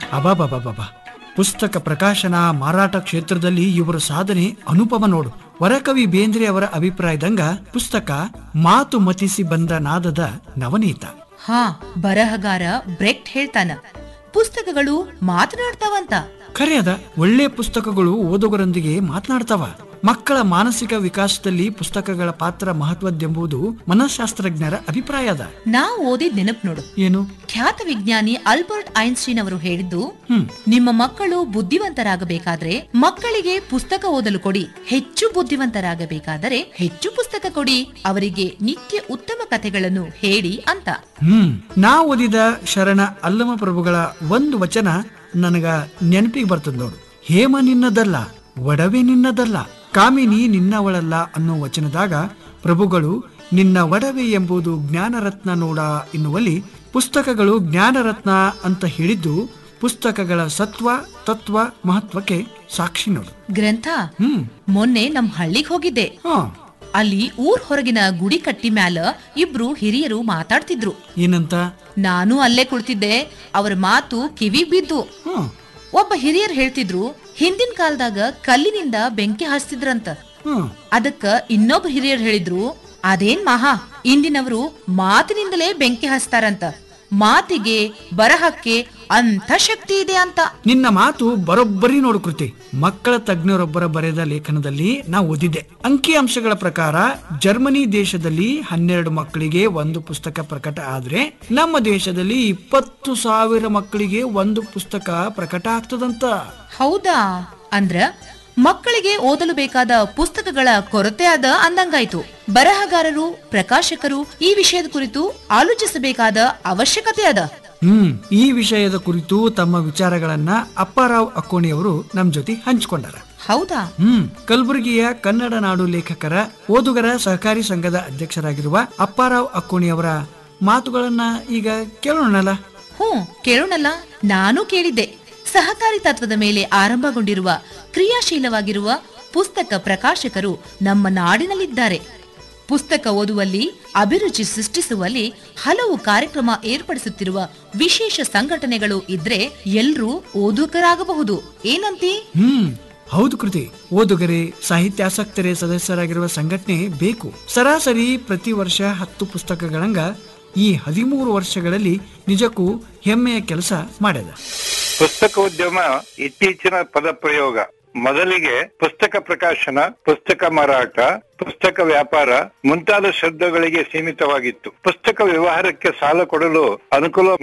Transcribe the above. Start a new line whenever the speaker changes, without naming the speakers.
ಅಬಾಬಾಬಾಬಾ ಪುಸ್ತಕ ಪ್ರಕಾಶನ ಮಾರಾಟ ಕ್ಷೇತ್ರದಲ್ಲಿ ಇವರ ಸಾಧನೆ ಅನುಪಮ ನೋಡು ವರಕವಿ ಬೇಂದ್ರೆ ಅವರ ಅಭಿಪ್ರಾಯದಂಗ ಪುಸ್ತಕ ಮಾತು ಮತಿಸಿ ಬಂದ ನಾದದ ನವನೀತ
ಹಾ ಬರಹಗಾರ ಬ್ರೆಕ್ಟ್ ಹೇಳ್ತಾನ ಪುಸ್ತಕಗಳು ಮಾತನಾಡ್ತಾವಂತ
ಖರೆ ಅದ ಒಳ್ಳೆ ಪುಸ್ತಕಗಳು ಓದುಗರೊಂದಿಗೆ ಮಾತನಾಡ್ತಾವ ಮಕ್ಕಳ ಮಾನಸಿಕ ವಿಕಾಸದಲ್ಲಿ ಪುಸ್ತಕಗಳ ಪಾತ್ರ ಮಹತ್ವದ್ದೆಂಬುದು ಮನಃಶಾಸ್ತ್ರಜ್ಞರ ಅಭಿಪ್ರಾಯ ಅದ
ನಾ ಓದಿದ್ ನೆನಪ್ ನೋಡು
ಏನು
ಖ್ಯಾತ ವಿಜ್ಞಾನಿ ಅಲ್ಬರ್ಟ್ ಐನ್ಸ್ಟೀನ್ ಅವರು ಹೇಳಿದ್ದು
ಹ್ಮ್
ನಿಮ್ಮ ಮಕ್ಕಳು ಬುದ್ಧಿವಂತರಾಗಬೇಕಾದ್ರೆ ಮಕ್ಕಳಿಗೆ ಪುಸ್ತಕ ಓದಲು ಕೊಡಿ ಹೆಚ್ಚು ಬುದ್ಧಿವಂತರಾಗಬೇಕಾದರೆ ಹೆಚ್ಚು ಪುಸ್ತಕ ಕೊಡಿ ಅವರಿಗೆ ನಿತ್ಯ ಉತ್ತಮ ಕಥೆಗಳನ್ನು ಹೇಳಿ ಅಂತ
ಹ್ಮ್ ನಾ ಓದಿದ ಶರಣ ಅಲ್ಲಮ ಪ್ರಭುಗಳ ಒಂದು ವಚನ ನನಗ ನೆನಪಿಗೆ ಬರ್ತದ ನೋಡು ಹೇಮ ನಿನ್ನದಲ್ಲ ಒಡವೆ ನಿನ್ನದಲ್ಲ ಕಾಮಿನಿ ನಿನ್ನವಳಲ್ಲ ಅನ್ನೋ ವಚನದಾಗ ಪ್ರಭುಗಳು ನಿನ್ನ ಒಡವೆ ಎಂಬುದು ಜ್ಞಾನರತ್ನ ನೋಡ ಎನ್ನುವಲ್ಲಿ ಪುಸ್ತಕಗಳು ಜ್ಞಾನರತ್ನ ಅಂತ ಹೇಳಿದ್ದು ಪುಸ್ತಕಗಳ ಸತ್ವ ತತ್ವ ಮಹತ್ವಕ್ಕೆ ಸಾಕ್ಷಿ ನೋಡು
ಗ್ರಂಥ
ಹ್ಮ್
ಮೊನ್ನೆ ನಮ್ ಹಳ್ಳಿಗ್ ಹೋಗಿದ್ದೆ
ಹಾ
ಅಲ್ಲಿ ಊರ್ ಹೊರಗಿನ ಗುಡಿ ಕಟ್ಟಿ ಮ್ಯಾಲ ಇಬ್ರು ಹಿರಿಯರು ಮಾತಾಡ್ತಿದ್ರು
ಏನಂತ
ನಾನು ಅಲ್ಲೇ ಕುಳಿತಿದ್ದೆ ಅವರ ಮಾತು ಕಿವಿ ಬಿದ್ದು
ಹ್ಮ್
ಒಬ್ಬ ಹಿರಿಯರ್ ಹೇಳ್ತಿದ್ರು ಹಿಂದಿನ ಕಾಲದಾಗ ಕಲ್ಲಿನಿಂದ ಬೆಂಕಿ ಹಚ್ತಿದ್ರಂತ
ಹ್ಮ್
ಅದಕ್ಕ ಇನ್ನೊಬ್ಬ ಹಿರಿಯರ್ ಹೇಳಿದ್ರು ಅದೇನ್ ಮಹಾ ಇಂದಿನವರು ಮಾತಿನಿಂದಲೇ ಬೆಂಕಿ ಹಚ್ತಾರಂತ ಮಾತಿಗೆ ಬರಹಕ್ಕೆ ಅಂತ ಶಕ್ತಿ ಇದೆ ಅಂತ
ನಿನ್ನ ಮಾತು ಬರೋಬ್ಬರಿ ನೋಡು ಕೃತಿ ಮಕ್ಕಳ ತಜ್ಞರೊಬ್ಬರ ಬರೆದ ಲೇಖನದಲ್ಲಿ ನಾ ಓದಿದ್ದೆ ಅಂಕಿ ಅಂಶಗಳ ಪ್ರಕಾರ ಜರ್ಮನಿ ದೇಶದಲ್ಲಿ ಹನ್ನೆರಡು ಮಕ್ಕಳಿಗೆ ಒಂದು ಪುಸ್ತಕ ಪ್ರಕಟ ಆದ್ರೆ ನಮ್ಮ ದೇಶದಲ್ಲಿ ಇಪ್ಪತ್ತು ಸಾವಿರ ಮಕ್ಕಳಿಗೆ ಒಂದು ಪುಸ್ತಕ ಪ್ರಕಟ ಆಗ್ತದಂತ
ಹೌದಾ ಅಂದ್ರ ಮಕ್ಕಳಿಗೆ ಓದಲು ಬೇಕಾದ ಪುಸ್ತಕಗಳ ಕೊರತೆ ಅದ ಅಂದಂಗಾಯ್ತು ಬರಹಗಾರರು ಪ್ರಕಾಶಕರು ಈ ವಿಷಯದ ಕುರಿತು ಆಲೋಚಿಸಬೇಕಾದ ಅವಶ್ಯಕತೆ ಅದ
ಹ್ಮ್ ಈ ವಿಷಯದ ಕುರಿತು ತಮ್ಮ ವಿಚಾರಗಳನ್ನ ಅಪ್ಪಾರಾವ್ ಅಕ್ಕೋಣಿಯವರು ನಮ್ ಜೊತೆ ಹಂಚಿಕೊಂಡಾರ
ಹೌದಾ
ಹ್ಮ್ ಕಲಬುರಗಿಯ ಕನ್ನಡ ನಾಡು ಲೇಖಕರ ಓದುಗರ ಸಹಕಾರಿ ಸಂಘದ ಅಧ್ಯಕ್ಷರಾಗಿರುವ ಅಪ್ಪಾರಾವ್ ಅಕ್ಕೋಣಿ ಅವರ ಮಾತುಗಳನ್ನ ಈಗ ಕೇಳೋಣಲ್ಲ
ಹ್ಞೂ ಕೇಳೋಣಲ್ಲ ನಾನು ಕೇಳಿದ್ದೆ ಸಹಕಾರಿ ತತ್ವದ ಮೇಲೆ ಆರಂಭಗೊಂಡಿರುವ ಕ್ರಿಯಾಶೀಲವಾಗಿರುವ ಪುಸ್ತಕ ಪ್ರಕಾಶಕರು ನಮ್ಮ ನಾಡಿನಲ್ಲಿದ್ದಾರೆ ಪುಸ್ತಕ ಓದುವಲ್ಲಿ ಅಭಿರುಚಿ ಸೃಷ್ಟಿಸುವಲ್ಲಿ ಹಲವು ಕಾರ್ಯಕ್ರಮ ಏರ್ಪಡಿಸುತ್ತಿರುವ ವಿಶೇಷ ಸಂಘಟನೆಗಳು ಇದ್ರೆ ಎಲ್ರೂ ಓದುಗರಾಗಬಹುದು ಏನಂತಿ
ಹ್ಮ್ ಹೌದು ಕೃತಿ ಓದುಗರೆ ಸಾಹಿತ್ಯಾಸಕ್ತರೇ ಸದಸ್ಯರಾಗಿರುವ ಸಂಘಟನೆ ಬೇಕು ಸರಾಸರಿ ಪ್ರತಿ ವರ್ಷ ಹತ್ತು ಪುಸ್ತಕಗಳಂಗ ಈ ಹದಿಮೂರು ವರ್ಷಗಳಲ್ಲಿ ನಿಜಕ್ಕೂ ಹೆಮ್ಮೆಯ ಕೆಲಸ ಮಾಡ್ಯದ
ಪುಸ್ತಕೋದ್ಯಮ ಇತ್ತೀಚಿನ ಪದ ಪ್ರಯೋಗ ಮೊದಲಿಗೆ ಪುಸ್ತಕ ಪ್ರಕಾಶನ ಪುಸ್ತಕ ಮಾರಾಟ ಪುಸ್ತಕ ವ್ಯಾಪಾರ ಮುಂತಾದ ಶಬ್ದಗಳಿಗೆ ಸೀಮಿತವಾಗಿತ್ತು ಪುಸ್ತಕ ವ್ಯವಹಾರಕ್ಕೆ ಸಾಲ ಕೊಡಲು ಅನುಕೂಲ